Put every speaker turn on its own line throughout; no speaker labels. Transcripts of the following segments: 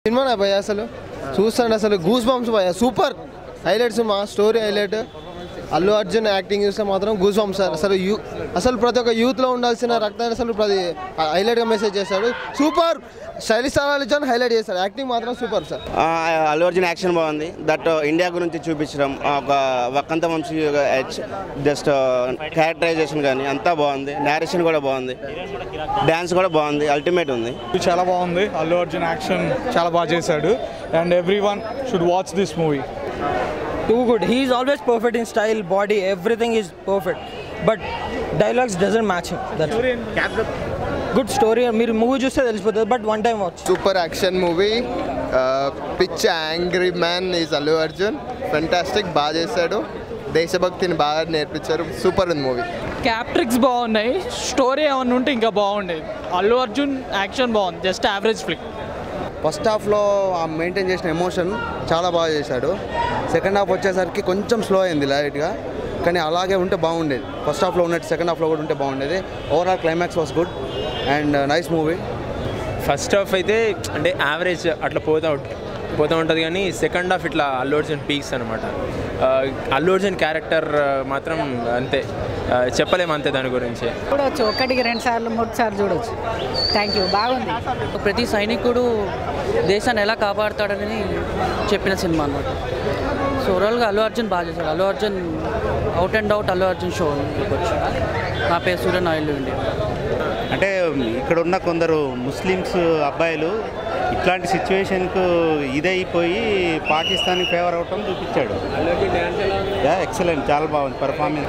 సినిమానా భయ అసలు చూస్తాండి అసలు గూస్ బంప్స్ భయ సూపర్ హైలైట్స్ మా story highlight Allu Arjun acting చూస్తే మాత్రం గూస్ బంప్స్ అసలు యూ అసలు ప్రతి ఒక్క యూత్లో ఉండాల్సిన రక్తాన్ని అసలు ప్రతి హైలైట్గా మెసేజ్ చేస్తాడు సూపర్ స్టైలిష్ స్టార్ ఇచ్చాను హైలైట్ చేస్తాడు యాక్టింగ్ మాత్రం సూపర్ సార్
ఆ, అల్లు అర్జున్ యాక్షన్ బాగుంది దట్ ఇండియా గురించి చూపించడం ఒక వక్కంత వంశీ జస్ట్ క్యారెక్టరైజేషన్ కానీ అంతా బాగుంది నేరేషన్ కూడా బాగుంది డ్యాన్స్ కూడా బాగుంది అల్టిమేట్ ఉంది
చాలా బాగుంది అల్లు అర్జున్ యాక్షన్ చాలా బాగా చేశాడు and everyone should watch this movie
too good. He is always perfect in style, body, everything is perfect. But dialogues doesn't match him. That's good story మీరు మూవీ చూస్తే తెలిసిపోతుంది but one time watch
super action movie pitch angry man is Allu Arjun fantastic బాగా చేశాడు దేశభక్తిని బాగా నేర్పించారు super ఉంది movie
క్యాప్ట్రిక్స్ బాగున్నాయి స్టోరీ ఏమన్నా ఉంటే ఇంకా బాగుండేది అల్లు అర్జున్ యాక్షన్ బాగుంది జస్ట్ యావరేజ్ ఫ్లిక్
ఫస్ట్ హాఫ్లో మెయింటైన్ చేసిన ఎమోషన్ చాలా బాగా చేశాడు సెకండ్ హాఫ్ వచ్చేసరికి కొంచెం స్లో అయింది లైట్గా కానీ అలాగే ఉంటే బాగుండేది ఫస్ట్ హాఫ్లో ఉన్నట్టు సెకండ్ హాఫ్లో కూడా ఉంటే బాగుండేది overall climax was good and nice movie
first half అయితే అంటే యావరేజ్ అట్లా పోతా ఉం- పోతూ ఉంటుంది కానీ సెకండ్ హాఫ్ ఇట్లా అల్లు అర్జున్ పీక్స్ అనమాట అల్లు అర్జున్ క్యారెక్టర్ మాత్రం అంతే ఆ, చెప్పలేము అంతే దాని గురించి
చూడవచ్చు ఒకటికి రెండు సార్లు మూడు సార్లు చూడవచ్చు థ్యాంక్ యూ బాగుంది
ప్రతి సైనికుడు దేశాన్ని ఎలా కాపాడుతాడని చెప్పిన సినిమా అన్నమాట సో ఓవరాల్గా అల్లు అర్జున్ బాగా చేశాడు Allu Arjun out and out Allu Arjun show చెప్పొచ్చు నా పేరు సూర్య నాయుడు ఇండియా
అంటే ఇక్కడ ఉన్న కొందరు ముస్లిమ్స్ అబ్బాయిలు ఇట్లాంటి సిచ్యువేషన్కు ఇదైపోయి పాకిస్తాన్కి ఫేవర్ అవటం చూపించాడు ఎక్సలెంట్ చాలా బాగుంది పర్ఫార్మెన్స్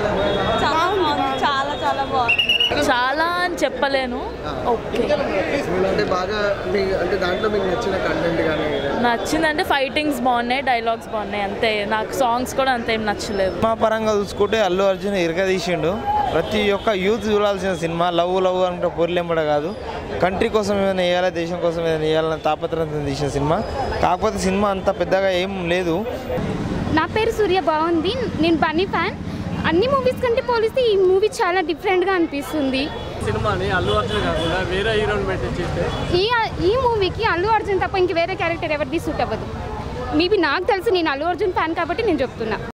చాలా చాలా బాగుంది చాలా అని చెప్పలేను ఓకే
అంటే బాగా మీ అంటే దాంట్లో మీకు నచ్చిన కంటెంట్ కానీ
నచ్చిందంటే ఫైటింగ్స్ బాగున్నాయి డైలాగ్స్ బాగున్నాయి అంతే నాకు సాంగ్స్ కూడా అంత ఏం నచ్చలేదు
సినిమా పరంగా చూసుకుంటే అల్లు అర్జున్ ఇరగదీసిండు ప్రతి ఒక్క యూత్ చూడాల్సిన సినిమా లవ్ లవ్ అంటే పొర్లెంబడ కాదు కంట్రీ కోసం ఏమైనా వేయాలి దేశం కోసం ఏమైనా వేయాలన్న తాపత్రయంతో తీసిన సినిమా కాకపోతే సినిమా అంత పెద్దగా ఏం లేదు
నా పేరు సూర్య బాగుంది నేను బన్నీ ఫ్యాన్ అన్ని మూవీస్ కంటే పోలిస్తే ఈ మూవీ చాలా డిఫరెంట్గా అనిపిస్తుంది
సినిమాని అల్లు అర్జున్ కాకుండా వేరే హీరోని పెట్టి
ఈ ఈ మూవీకి అల్లు అర్జున్ తప్ప ఇంక వేరే క్యారెక్టర్ ఎవరిది సూట్ అవ్వదు మేబీ నాకు తెలిసి నేను అల్లు అర్జున్ ఫ్యాన్ కాబట్టి నేను చెప్తున్నా